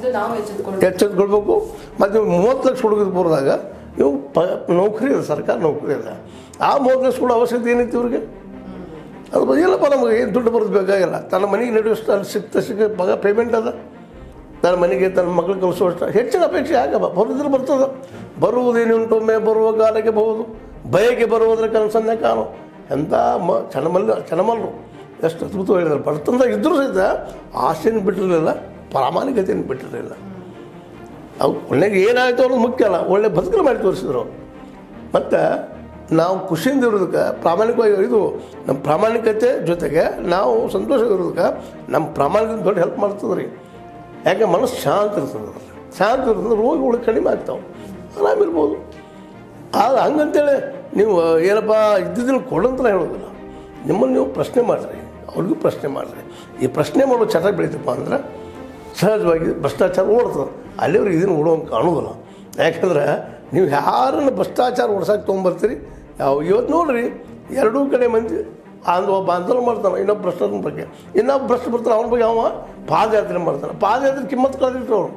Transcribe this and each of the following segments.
ಮೊದಲು ನಾವು ಎಚ್ಚೆತ್ಕೊಂಡು ಎಚ್ಚೆತ್ಕೊಳ್ಬೇಕು ಮತ್ತು ನೀವು ಮೂವತ್ತು ಲಕ್ಷ ಹುಡುಗರು ಬರೋದಾಗ ನೀವು ಪ ನೌಕರಿ ಇದೆ ಸರ್ಕಾರ ನೌಕರಿ ಇದೆ ಆ ಮೂವತ್ತು ಲಕ್ಷ ಕೂಡ ಅವಶ್ಯಕತೆ ಏನೈತಿ ಇವ್ರಿಗೆ ಅದು ಬ- ಇಲ್ಲಪ್ಪ ನಮಗೆ ಏನು ದುಡ್ಡು ಬರೋದು ಬೇಕಾಗಿಲ್ಲ ತನ್ನ ಮನೆಗೆ ನಡೆಯುವಷ್ಟು ಅಲ್ಲಿ ಸಿಕ್ತ ಸಿಕ್ಕ ಮಗ ಪೇಮೆಂಟ್ ಅದ ತನ್ನ ಮನೆಗೆ ತನ್ನ ಮಕ್ಕಳು ಕಲಿಸುವಷ್ಟು ಹೆಚ್ಚಿನ ಅಪೇಕ್ಷೆ ಆಗಲ್ಲ ಬರೋದ್ರೆ ಬರ್ತದೆ ಬರುವುದೇನುಂಟು ಒಮ್ಮೆ ಬರುವ ಕಾಲಕ್ಕೆ ಬಹುದು ಬಯಕೆ ಬರುವುದರ ಕನಸನ್ನೇ ಕಾಣು ಎಂಥ ಮ ಚನಮಲ್ಲ ಚನಮಲ್ಲರು ಎಷ್ಟು ಅದ್ಭುತ ಹೇಳಿದ್ದಾರೆ ಬರ್ತಂದ ಇದ್ದರೂ ಸಹಿತ ಆಸೆಯನ್ನು ಬಿಟ್ಟಿರಲಿಲ್ಲ ಪ್ರಾಮಾಣಿಕತೆಯನ್ನು ಬಿಟ್ಟಿರಲಿಲ್ಲ ಅವು ಒಳ್ಳೆಗೆ ಏನಾಯಿತು ಅನ್ನೋದು ಮುಖ್ಯ ಅಲ್ಲ ಒಳ್ಳೆ ಬದುಕಲು ಮಾಡಿ ತೋರಿಸಿದ್ರು ಮತ್ತು ನಾವು ಖುಷಿಯಿಂದ ಇರೋದಕ್ಕೆ ಪ್ರಾಮಾಣಿಕವಾಗಿ ಇದು ನಮ್ಮ ಪ್ರಾಮಾಣಿಕತೆ ಜೊತೆಗೆ ನಾವು ಸಂತೋಷ ಇರೋದಕ್ಕೆ ನಮ್ಮ ಪ್ರಾಮಾಣಿಕತೆ ದೊಡ್ಡ ಹೆಲ್ಪ್ ಮಾಡ್ತದೆ ರೀ ಯಾಕೆ ಮನಸ್ಸು ಶಾಂತ ಇರ್ತದೆ ಅದ್ರಲ್ಲಿ. ಶಾಂತ ಇರ್ತದೆ ರೋಗಗಳು ಕಡಿಮೆ ಆಗ್ತಾವೆ ಆರಾಮಿರ್ಬೋದು ಆದ್ರೆ ಹಂಗಂತೇಳಿ ನೀವು ಏನಪ್ಪ ಇದ್ದಿದ್ದನ್ನು ಕೊಡಂತ ಹೇಳೋದಿಲ್ಲ ನಿಮ್ಮನ್ನು ನೀವು ಪ್ರಶ್ನೆ ಮಾಡಿರಿ ಅವ್ರಿಗೂ ಪ್ರಶ್ನೆ ಮಾಡಿರಿ ಈ ಪ್ರಶ್ನೆ ಮಾಡೋ ಚಟ ಬೆಳೀತಪ್ಪ ಅಂದ್ರೆ ಸಹಜವಾಗಿ ಭ್ರಷ್ಟಾಚಾರ ಓಡ್ತದೆ ಅಲ್ಲಿವ್ರಿಗೆ ಇದನ್ನು ಓಡುವಂಗೆ ಕಾಣೋದಿಲ್ಲ ಯಾಕಂದ್ರೆ ನೀವು ಯಾರನ್ನು ಭ್ರಷ್ಟಾಚಾರ ಓಡ್ಸಕ್ಕೆ ತೊಗೊಂಬರ್ತೀರಿ ಯಾವ ಇವತ್ತು ನೋಡ್ರಿ ಎರಡೂ ಕಡೆ ಮಂದಿ ಅಂದ್ ಒಬ್ಬ ಆಂದೋಲನ ಮಾಡ್ತಾನೆ ಇನ್ನೊಬ್ಬ ಭ್ರಷ್ಟನ ಬಗ್ಗೆ ಇನ್ನೊಬ್ಬ ಭ್ರಷ್ಟ ಬರ್ತಾನೆ ಅವನ ಬಗ್ಗೆ ಅವ ಪಾದಯಾತ್ರೆ ಮಾಡ್ತಾನೆ ಪಾದಯಾತ್ರೆ ಕಿಮ್ಮತ್ತು ಕಳೆದಿಟ್ಟು ಅವ್ರು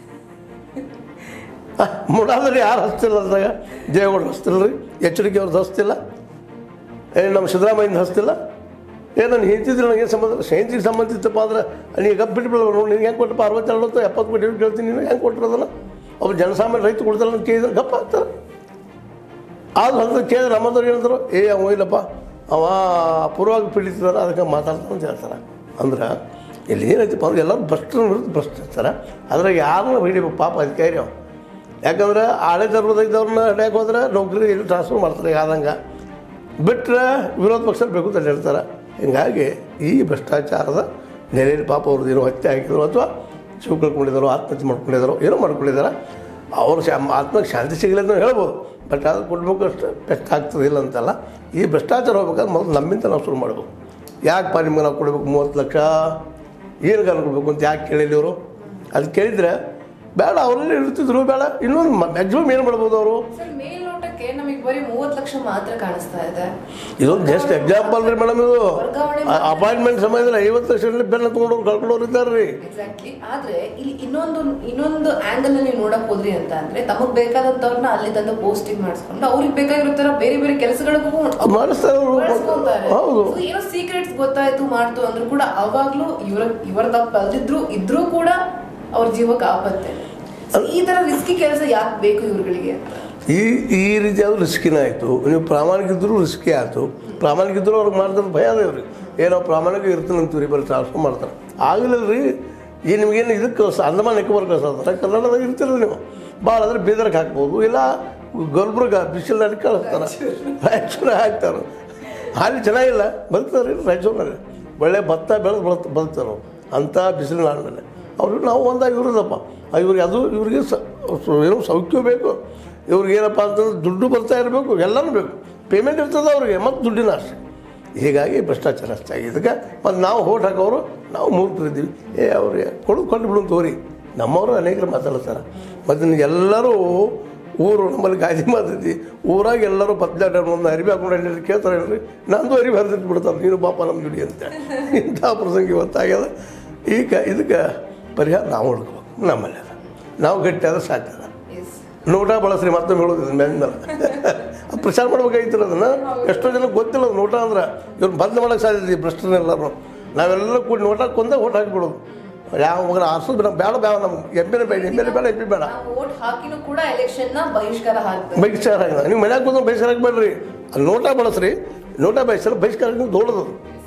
ಮುಡಾದ್ರೆ ಯಾರು ಹಸ್ತಿಲ್ಲ ಅದ್ರಾಗ ದೇವೇಗೌಡರು ಹಸ್ತಿಲ್ಲ ರೀ ಎಚ್ಚರಿಕೆ ಅವ್ರದ್ದು ಹಸ್ತಿಲ್ಲ ಏನು ನಮ್ಮ ಸಿದ್ದರಾಮಯ್ಯನ ಹಸ್ತಿಲ್ಲ ಏನು ನಾನು ಹೆಂತಿದ್ರೆ ನನಗೆ ಸಂಬಂಧ ಹೆಂತಿಗೆ ಸಂಬಂಧ ಇತ್ತಪ್ಪ ಅಂದ್ರೆ ನೀನು ಗಪ್ ಬಿಟ್ಬಿಡಲ್ಲ ನೋಡಿ ನಿನ್ಗೆ ಹೆಂಗೆ ಕೊಟ್ಟಪ್ಪ ಅರವತ್ತೆರಡು ಹೊತ್ತು ಎಪ್ಪತ್ತು ಕೋಟಿ ಕೇಳ್ತೀನಿ ನೀನು ಹೆಂಗೆ ಕೊಟ್ಟಿರೋದನ್ನ ಒಬ್ಬ ಜನಸಾಮಾನ್ಯ ರೈತ ಕೊಡ್ತಾರ ಅಂತ ಕೇಳಿದ್ರೆ ಗಪ್ಪ ಆಗ್ತಾರೆ ಆದ್ರೆ ಅಂತ ಕೇಳಿದ್ರೆ ನಮ್ಮದವ್ರು ಹೇಳಿದ್ರು ಏ ಅವ ಇಲ್ಲಪ್ಪ ಅವ ಪೂರ್ವಾಗಿ ಪೀಡಿತಾರ ಅದಕ್ಕೆ ಮಾತಾಡ್ತಾನೆ ಅಂತ ಹೇಳ್ತಾರೆ ಅಂದ್ರೆ ಇಲ್ಲಿ ಏನೈತಪ್ಪ ಅಂದ್ರೆ ಎಲ್ಲರೂ ಭ್ರಷ್ಟರ ವಿರುದ್ಧ ಭ್ರಷ್ಟಾಚಾರ ಅದ್ರಾಗ ಯಾರನ್ನ ಹಿಡಿಬೇಕು ಪಾಪ ಅಧಿಕಾರಿ ಅವ ಯಾಕಂದ್ರೆ ಆಳೆ ತರಬದೈದವ್ರನ್ನ ಹಿಡಿಯಕ್ಕೆ ಹೋದ್ರೆ ನೌಕರಿ ಟ್ರಾನ್ಸ್ಫರ್ ಮಾಡ್ತಾರೆ ಆದಂಗೆ ಬಿಟ್ಟರೆ ವಿರೋಧ ಪಕ್ಷ ಬೇಕು ಅಂತ ಹೇಳ್ತಾರೆ ಹಿಂಗಾಗಿ ಈ ಭ್ರಷ್ಟಾಚಾರದ ನೆಲೆಯಲ್ಲಿ ಪಾಪ ಅವ್ರದ್ದು ಏನೋ ಹತ್ಯೆ ಆಗಿದ್ರು ಅಥವಾ ಶಿವ ಕಳ್ಕೊಂಡಿದ್ದಾರೋ ಆತ್ಮಹತ್ಯೆ ಮಾಡ್ಕೊಂಡಿದ್ದಾರೋ ಏನೋ ಮಾಡ್ಕೊಂಡಿದ್ದಾರೆ ಅವ್ರ ಶಾ ಆತ್ಮಕ್ಕೆ ಶಾಂತಿ ಸಿಗಲಿ ಅಂತ ಹೇಳ್ಬೋದು ಬಟ್ ಅದು ಕೊಡ್ಬೇಕು ಅಷ್ಟು ಬೆಸ್ಟ್ ಆಗ್ತದೆ ಇಲ್ಲ ಅಂತಲ್ಲ ಈ ಭ್ರಷ್ಟಾಚಾರ ಹೋಗ್ಬೇಕಾದ್ರೆ ಮೊದಲು ನಮ್ಮಿಂದ ನಾವು ಶುರು ಮಾಡಬೇಕು ಯಾಕೆ ಪಾ ನಿಮ್ಗೆ ನಾವು ಕೊಡಬೇಕು ಮೂವತ್ತು ಲಕ್ಷ ಏನು ಕಾರಣ ಕೊಡಬೇಕು ಅಂತ ಯಾಕೆ ಕೇಳಿಲ್ಲ ಇವರು ಅದು ಕೇಳಿದರೆ ಬೇಡ ಅವರೆಲ್ಲ ಇರ್ತಿದ್ರು ಬೇಡ ಇನ್ನೊಂದು ಮ್ಯಾಕ್ಸಿಮಮ್ ಏನು ಮಾಡ್ಬೋದು ಅವರು ಸರ್ ಮೇಲ್ನೋಟಕ್ಕೆ ನಮಗೆ ಬರೀ ಮೂವತ್ತು ಲಕ್ಷ ಮಾತ್ರ ಕಾಣಿಸ್ತಾ ಇದೆ ಇದೊಂದು ಜಸ್ಟ್ ಎಕ್ಸಾಂಪಲ್ ರೀ ಮೇಡಮ್ ಇದು ವರ್ಗಾವಣೆ ಅಪಾಯಿಂಟ್ಮೆಂಟ್ ಸಮಯದಲ್ಲಿ ಐವತ್ತು ಲಕ್ಷ ಬೆಲ್ಲ ತೊಗೊಂಡವ್ರು ಕಳ್ಕೊಂಡವ್ರು ಇದ್ದಾರೆ ರೀ ಎಕ್ಸಾಕ್ಟ್ಲಿ ಆದ್ರೆ ಇಲ್ಲಿ ಇನ್ನೊಂದು ಇನ್ನೊಂದು ಆಂಗಲ್ ಅಲ್ಲಿ ನೋಡಕ್ ಹೋದ್ರಿ ಅಂತ ಅಂದ್ರೆ ತಮಗ್ ಬೇಕಾದಂತವ್ರನ್ನ ಅಲ್ಲಿ ತಂದು ಪೋಸ್ಟಿಂಗ್ ಮಾಡಿಸ್ಕೊಂಡು ಅವ್ರಿಗೆ ಬೇಕಾಗಿರೋ ತರ ಬೇರೆ ಬೇರೆ ಕೆಲಸಗಳಿಗೂ ಮಾಡಿಸ್ತಾರೆ ಅವರು ಬಳಸ್ಕೊಂತಾರೆ. ಹೌದು So, ಏನೋ ಸೀಕ್ರೆಟ್ಸ್ ಗೊತ್ತಾಯ್ತು ಮಾಡ್ತು ಅಂದ್ರೂ ಕೂಡ ಅವಾಗ್ಲೂ ಇವ್ರ ಇವರ ತಪ್ಪು ಅಲ್ದಿದ್ರು ಇದ್ರೂ ಕೂಡ ಅವ್ರ ಜೀವಕ್ಕೆ ಆಪತ್ತೆ So, ಈ ತರ ರಿಸ್ಕಿ ಕೆಲಸ ಯಾಕೆ ಬೇಕು ಇವ್ರುಗಳಿಗೆ ಅಂತ ಈ ಈ ರೀತಿಯಾದ ರಿಸ್ಕಿನ ಆಯಿತು ನೀವು ಪ್ರಾಮಾಣಿಕ ಇದ್ದರೂ ರಿಸ್ಕಿ ಆಯಿತು ಪ್ರಾಮಾಣಿಕ ಇದ್ದರೂ ಅವ್ರಿಗೆ ಮಾಡಿದ್ರೆ ಭಯ ಅದ ಇವ್ರಿಗೆ ಏನೋ ಪ್ರಾಮಾಣಿಕ ಇರ್ತೀನಿ ಅಂತೀವಿ ಬರೀ ಟ್ರಾನ್ಸ್ಫರ್ ಮಾಡ್ತಾರೆ ಆಗಲಿಲ್ಲ ರೀ ಈ ನಿಮಗೇನು ಇದಕ್ಕೆ ಕಳ್ಸ ಅಂದಮಾನ್ ನಿಕೋಬಾರ್ ಕಳ್ಸೋದ್ರೆ ಕನ್ನಡದಾಗ ಇರ್ತೀರ ನೀವು ಭಾಳ ಅಂದ್ರೆ ಬೀದರ್ಗೆ ಹಾಕ್ಬೋದು ಇಲ್ಲ ಗುಲ್ಬರ್ಗ ಬಿಸಿಲಲ್ಲಿ ಕಳಿಸ್ತಾರೆ ರಾಯಚೂರು ಹಾಕ್ತಾರೆ ಅಲ್ಲಿ ಚೆನ್ನಾಗಿಲ್ಲ ಬದುಕ್ತಾರೆ ರೀ ರಾಯಚೂರಿನಲ್ಲಿ ಒಳ್ಳೆ ಭತ್ತ ಬೆಳೆದು ಬದುಕ್ ಬದುಕ್ತಾರೆ ಅವ್ರು ಅಂಥ ಬಿಸಿಲು ನಾಡಿನಲ್ಲಿ ಅವ್ರಿಗೆ ನಾವು ಒಂದಾಗಿ ಇರೋದಪ್ಪ ಇವ್ರಿಗೆ ಅದು ಇವ್ರಿಗೆ ಸ ಸ- ಏನೋ ಸೌಖ್ಯ ಬೇಕು ಇವ್ರಿಗೆ ಏನಪ್ಪ ಅಂತಂದ್ರೆ ದುಡ್ಡು ಬರ್ತಾ ಇರಬೇಕು ಎಲ್ಲನೂ ಬೇಕು ಪೇಮೆಂಟ್ ಇರ್ತದೆ ಅವ್ರಿಗೆ ಮತ್ತು ದುಡ್ಡಿನ ಆಸೆ ಹೀಗಾಗಿ ಭ್ರಷ್ಟಾಚಾರ ಅಷ್ಟಾಗಿ ಇದಕ್ಕೆ ಮತ್ತು ನಾವು ಹೋಟ್ ಹಾಕೋರು ನಾವು ಮೂರ್ತರಿದ್ದೀವಿ ಏ ಅವ್ರಿಗೆ ಕೊಡು ಕೊಂಡು ಬಿಡು ತೋರಿ ನಮ್ಮವರು ಅನೇಕರು ಮಾತಾಡ್ತಾರೆ ಮತ್ತು ಎಲ್ಲರೂ ಊರು ನಮ್ಮಲ್ಲಿ ಗಾದಿ ಮಾತೈತಿ ಊರಾಗ ಎಲ್ಲರೂ ಪತ್ಲಾಟ ಒಂದು ಅರಿವಿ ಹಾಕೊಂಡು ಹೇಳಿ ಕೇಳ್ತಾರೆ ಹೇಳ್ರಿ ನಂದು ಅರಿವಿ ಹರಿದಿಟ್ಟು ಬಿಡ್ತಾರೆ ನೀನು ಪಾಪ ನಮ್ಮ ಜುಡಿ ಅಂತ ಇಂಥ ಪ್ರಸಂಗ ಇವತ್ತಾಗ್ಯದ ಈಗ ಇದಕ್ಕೆ ಪರಿಹಾರ ನಾವು ಹುಡ್ಕೋಬೇಕು ನಮ್ಮಲ್ಲಿ ಅದ ನಾವು ಗಟ್ಟಿ ಆದ್ರೆ ಸಾಧ್ಯ ಅದ ಎಸ್ ನೋಟ ಬಳಸ್ರಿ ಮತ್ತೊಮ್ಮೆ ಹೇಳೋದು ಮೇಲೆ ಅದು ಪ್ರಚಾರ ಮಾಡ್ಬೇಕಾಗಿತ್ತು ಅದನ್ನು ಎಷ್ಟೋ ಜನ ಗೊತ್ತಿಲ್ಲ ಅದು ನೋಟ ಅಂದ್ರೆ ಇವ್ರು ಬಂದ್ ಮಾಡೋಕ್ಕೆ ಸಾಧ್ಯತೆ ಭ್ರಷ್ಟನೆಲ್ಲರೂ ನಾವೆಲ್ಲರೂ ಕೂಡಿ ನೋಟ ಕೊಂದ ಓಟ್ ಹಾಕಿಬಿಡೋದು ಯಾವ ಮಗನ ಆರ್ಸೋದು ಬೇಡ ಬೇಡ ಬೇಡ ನಮ್ಗೆ ಎಮ್ ಎಲ್ ಬೇಡ ಎಮ್ ಎಲ್ ಬೇಡ ಎಂ ಪಿ ಬೇಡ ನಾವು ವೋಟ್ ಹಾಕಿನೂ ಕೂಡ ಎಲೆಕ್ಷನ್ ನ ಬಹಿಷ್ಕಾರ ಹಾಕ್ತಾರೆ ಬಹಿಷ್ಕಾರ ಆಗಿಲ್ಲ ನೀವು ಮನ್ಯಾಗ ಬಂದು ಬಹಿಷ್ಕಾರ ಹಾಕ್ಬೇಡ್ರಿ ಅಲ್ಲಿ ನೋಟ ಬಳಸ್ರಿ ನೋಟ ಬಹಿಷ್ಕಾರ ಬಹಿಷ್ಕಾರ ದೊಡ್ಡದು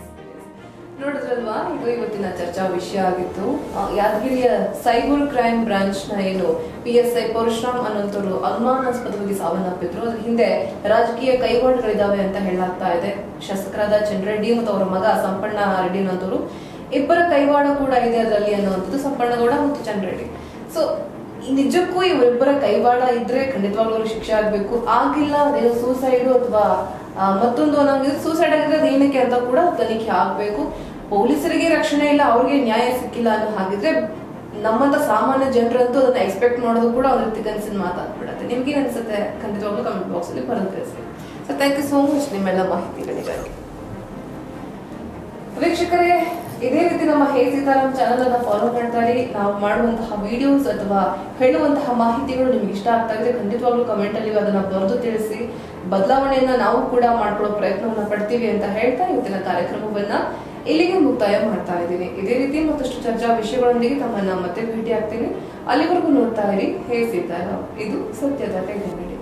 ನೋಡಿದ್ರಲ್ವಾ ಇದು ಇವತ್ತಿನ ಚರ್ಚಾ ವಿಷಯ ಆಗಿತ್ತು ಆ, ಯಾದಗಿರಿಯ ಸೈಬರ್ ಕ್ರೈಮ್ ಬ್ರಾಂಚ್ ನ ಏನು ಪಿ ಎಸ್ ಐ ಪರಶುರಾಮ್ ಅನ್ನೋಂಥವ್ರು ಅನುಮಾನಾಸ್ಪದವಾಗಿ ಸಾವನ್ನಪ್ಪಿದ್ರು ಅದ್ರ ಹಿಂದೆ ರಾಜಕೀಯ ಕೈವಾಡಗಳಿದಾವೆ ಅಂತ ಹೇಳಲಾಗ್ತಾ ಇದೆ ಶಾಸಕರಾದ ಚಂದ್ರೆಡ್ಡಿ ಮತ್ತು ಅವರ ಮಗ ಸಂಪಣ್ಣ ರೆಡ್ಡಿ ಅನ್ನೋಂಥವ್ರು ಇಬ್ಬರ ಕೈವಾಡ ಕೂಡ ಇದೆ ಅದರಲ್ಲಿ ಅನ್ನುವಂಥದ್ದು ಸಂಪಣ್ಣಗೌಡ ಮತ್ತು ಚಂದ್ರೆಡ್ಡಿ ಸೊ ನಿಜಕ್ಕೂ ಇವರಿಬ್ಬರ ಕೈವಾಡ ಇದ್ರೆ ಖಂಡಿತವಾಗ್ಲೂ ಅವ್ರಿಗೆ ಶಿಕ್ಷೆ ಆಗ್ಬೇಕು ಆಗಿಲ್ಲ ಅದೇನೋ ಸೂಸೈಡು ಅಥವಾ ಮತ್ತೊಂದು ಅನ್ನಂಗಿದ್ರೆ ಸೂಸೈಡ್ ಆಗಿದ್ರೆ ಅದು ಏನಕ್ಕೆ ಅಂತ ಕೂಡ ತನಿಖೆ ಆಗ್ಬೇಕು ಪೊಲೀಸರಿಗೆ ರಕ್ಷಣೆ ಇಲ್ಲ ಅವ್ರಿಗೆ ನ್ಯಾಯ ಸಿಕ್ಕಿಲ್ಲ ಅನ್ನೋ ಹಾಗಿದ್ರೆ ನಮ್ಮಂತ ಸಾಮಾನ್ಯ ಜನರಂತೂ ಅದನ್ನ ಎಕ್ಸ್ಪೆಕ್ಟ್ ಮಾಡೋದು ಕೂಡ ಒಂದು ರೀತಿ ಕನಸಿನ ಮಾತಾಡ್ಬಿಡತ್ತೆ ನಿಮ್ಗೆ ಅನ್ಸುತ್ತೆ ಖಂಡಿತವಾಗ್ಲೂ ಕಮೆಂಟ್ ಬಾಕ್ಸ್ ಅಲ್ಲಿ ಬರೆದು ತಿಳಿಸಿ so thank you so much ನಿಮ್ಮೆಲ್ಲ ಮಾಹಿತಿಗಳಿಗಾಗಿ ವೀಕ್ಷಕರೇ ಇದೇ ರೀತಿ ನಮ್ಮ ಹೇ ಸೀತಾರಾಮ್ ಚಾನಲ್ ಅನ್ನ ಫಾಲೋ ಮಾಡ್ತಾ ಇರಿ ನಾವು ಮಾಡುವಂತಹ ವಿಡಿಯೋಸ್ ಅಥವಾ ಹೇಳುವಂತಹ ಮಾಹಿತಿಗಳು ನಿಮ್ಗೆ ಇಷ್ಟ ಆಗ್ತಾ ಇದ್ರೆ ಖಂಡಿತವಾಗ್ಲೂ ಕಮೆಂಟ್ ಅಲ್ಲಿ ಅದನ್ನ ಬರೆದು ತಿಳಿಸಿ ಬದಲಾವಣೆಯನ್ನ ನಾವು ಕೂಡ ಮಾಡ್ಕೊಳ್ಳೋ ಪ್ರಯತ್ನವನ್ನ ಪಡ್ತೀವಿ ಅಂತ ಹೇಳ್ತಾ ಇವತ್ತಿನ ಕಾರ್ಯಕ್ರಮವನ್ನ ಇಲ್ಲಿಗೆ ಮುಕ್ತಾಯ ಮಾಡ್ತಾ ಇದ್ದೀನಿ ಇದೇ ರೀತಿ ಮತ್ತಷ್ಟು ಚರ್ಚಾ ವಿಷಯಗಳೊಂದಿಗೆ ತಮ್ಮನ್ನ ಮತ್ತೆ ಭೇಟಿ ಆಗ್ತೀನಿ ಅಲ್ಲಿವರೆಗೂ ನೋಡ್ತಾ ಇರಿ ಹೇ ಸೀತಾರಾಮ್ ಇದು ಸತ್ಯದ ಕೈಗೊಂಡಿದೆ